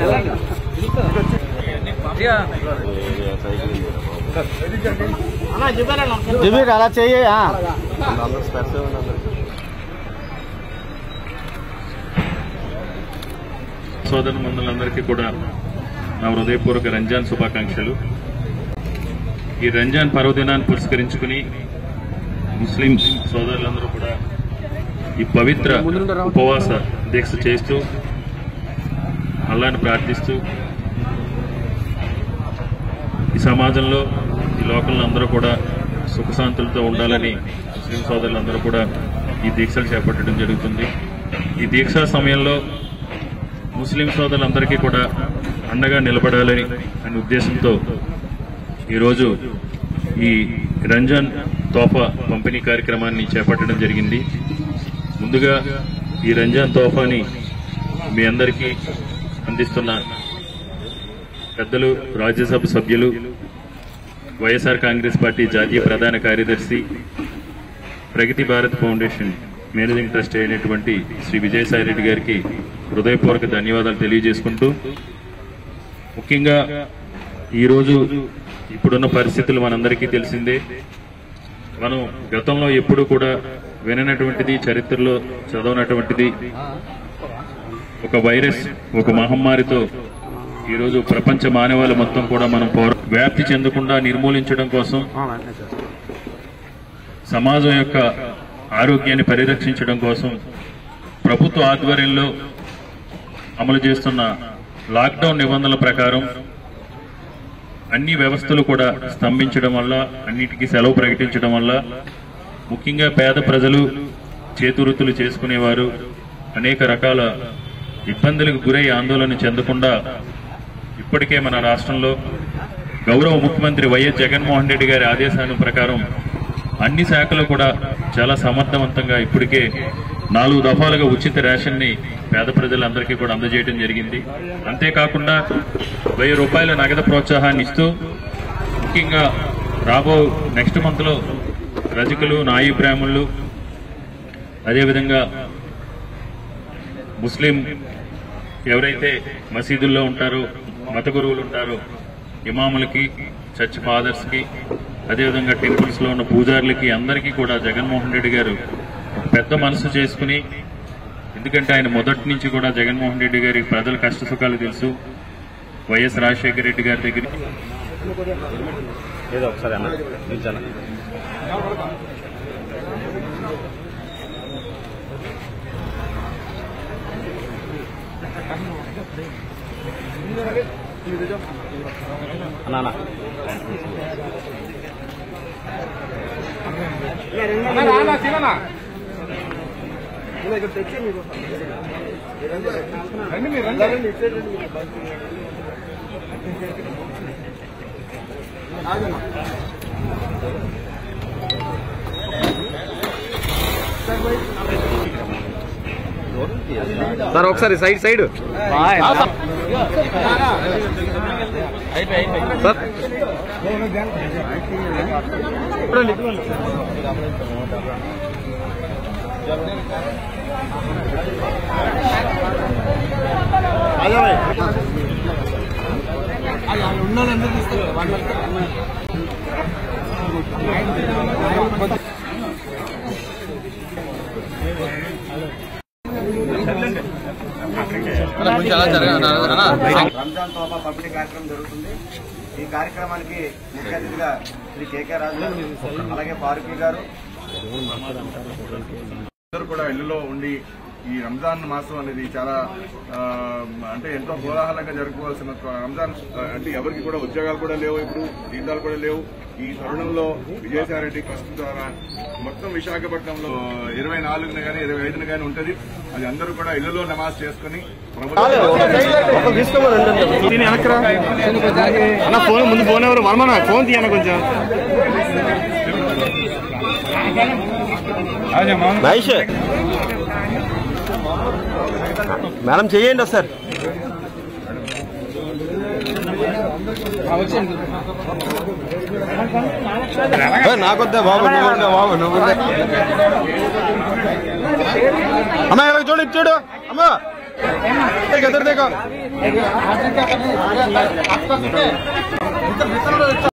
జిబిక్ అలా చెయ్యి ఆ. సోదర మందులందరికీ కూడా నా హృదయపూర్వక రంజాన్ శుభాకాంక్షలు ఈ రంజాన్ పర్వదినాన్ని పురస్కరించుకుని ముస్లిం సోదరులందరూ కూడా ఈ పవిత్ర ఉపవాస దీక్ష చేస్తూ అల్లాని ప్రార్థిస్తూ ఈ సమాజంలో ఈ లోకంలో అందరూ కూడా సుఖశాంతులతో ఉండాలని ముస్లిం సోదరులందరూ కూడా ఈ దీక్షలు చేపట్టడం జరుగుతుంది ఈ దీక్షా సమయంలో ముస్లిం సోదరులందరికీ కూడా అండగా నిలబడాలని అనే ఉద్దేశంతో ఈరోజు ఈ రంజాన్ తోఫా పంపిణీ కార్యక్రమాన్ని చేపట్టడం జరిగింది ముందుగా ఈ రంజాన్ తోఫాని మీ అందరికీ అందిస్తున్న పెద్దలు రాజ్యసభ సభ్యులు వైఎస్ఆర్ కాంగ్రెస్ పార్టీ జాతీయ ప్రధాన కార్యదర్శి Pragathi Bharat foundation managing trust అయినటువంటి శ్రీ విజయసాయి రెడ్డి గారికి హృదయపూర్వక ధన్యవాదాలు తెలియజేసుకుంటూ ముఖ్యంగా ఈరోజు ఇప్పుడున్న పరిస్థితులు మనందరికీ తెలిసిందే మనం గతంలో ఎప్పుడు కూడా విననటువంటిది చరిత్రలో చదవనటువంటిది ఒక వైరస్ ఒక మహమ్మారితో ఈరోజు ప్రపంచ మానవాళి మొత్తం కూడా మనం పోరా వ్యాప్తి చెందకుండా నిర్మూలించడం కోసం సమాజం యొక్క ఆరోగ్యాన్ని పరిరక్షించడం కోసం ప్రభుత్వ ఆధ్వర్యంలో అమలు చేస్తున్న లాక్డౌన్ నిబంధనల ప్రకారం అన్ని వ్యవస్థలు కూడా స్తంభించడం వల్ల అన్నిటికీ సెలవు ప్రకటించడం వల్ల ముఖ్యంగా పేద ప్రజలు చేతువృత్తులు చేసుకునేవారు అనేక రకాల ఇబ్బందులకు గురై ఆందోళన చెందకుండా ఇప్పటికే మన రాష్ట్రంలో గౌరవ ముఖ్యమంత్రి వైఎస్ జగన్మోహన్ రెడ్డి గారి ఆదేశాల ప్రకారం అన్ని శాఖలు కూడా చాలా సమర్థవంతంగా ఇప్పటికే నాలుగు దఫాలుగా ఉచిత రేషన్ ని పేద ప్రజలందరికీ కూడా అందజేయడం జరిగింది అంతేకాకుండా వెయ్యి రూపాయల నగదు ప్రోత్సాహాన్ని ఇస్తూ ముఖ్యంగా రాబో నెక్స్ట్ మంత్ లో రజకులు నాయి బ్రాహ్మణులు అదేవిధంగా ముస్లిం ఎవరైతే మసీదుల్లో ఉంటారో మత గురువులు ఉంటారో ఇమాములకి చర్చ్ ఫాదర్స్ కి అదేవిధంగా టెంపుల్స్ లో ఉన్న పూజారులకి అందరికీ కూడా జగన్మోహన్ రెడ్డి గారు పెద్ద మనసు చేసుకుని ఎందుకంటే ఆయన మొదటి నుంచి కూడా జగన్మోహన్ రెడ్డి గారి ప్రజల కష్ట సుఖాలు తెలుసు వైఎస్ రాజశేఖర రెడ్డి గారి దగ్గర ఏదో ఒకసారి అన్న నిల్చోనా. అన్న అన్న సార్ ఒకసారి సైడ్ సైడ్ సార్ రంజాన్ తోఫా పంపిణీ కార్యక్రమం జరుగుతుంది ఈ కార్యక్రమానికి ముఖ్య అతిథిగా శ్రీ కేకే రాజు గారు అలాగే ఫారూకీ గారు అందరూ కూడా ఇళ్లలో ఉండి ఈ రంజాన్ మాసం అనేది చాలా ఆ, అంటే ఎంతో కోలాహలంగా జరుపుకోవాల్సిన రంజాన్ ఆ, అంటే ఎవరికి కూడా ఉద్యోగాలు కూడా లేవు ఇప్పుడు జీతాలు కూడా లేవు ఈ తరుణంలో విజయసాయిరెడ్డి ట్రస్ట్ ద్వారా మొత్తం విశాఖపట్నంలో ఇరవై నాలుగున కానీ ఇరవై ఐదున కానీ ఉంటుంది అది అందరూ కూడా ఇళ్లలో నమాజ్ చేసుకుని ప్రభుత్వం అన్న ఫోన్ ముందు ఫోన్ ఎవరు వర్మన ఫోన్ తీయన కొంచెం మహేష్ మేడం చెయ్యండి సార్ నాకొద్దా బాబు నువ్వు ఉండే బాబు నువ్వు ఉండే అమ్మా ఇలా చూడు ఇటు చూడు అమ్మా देखो देखो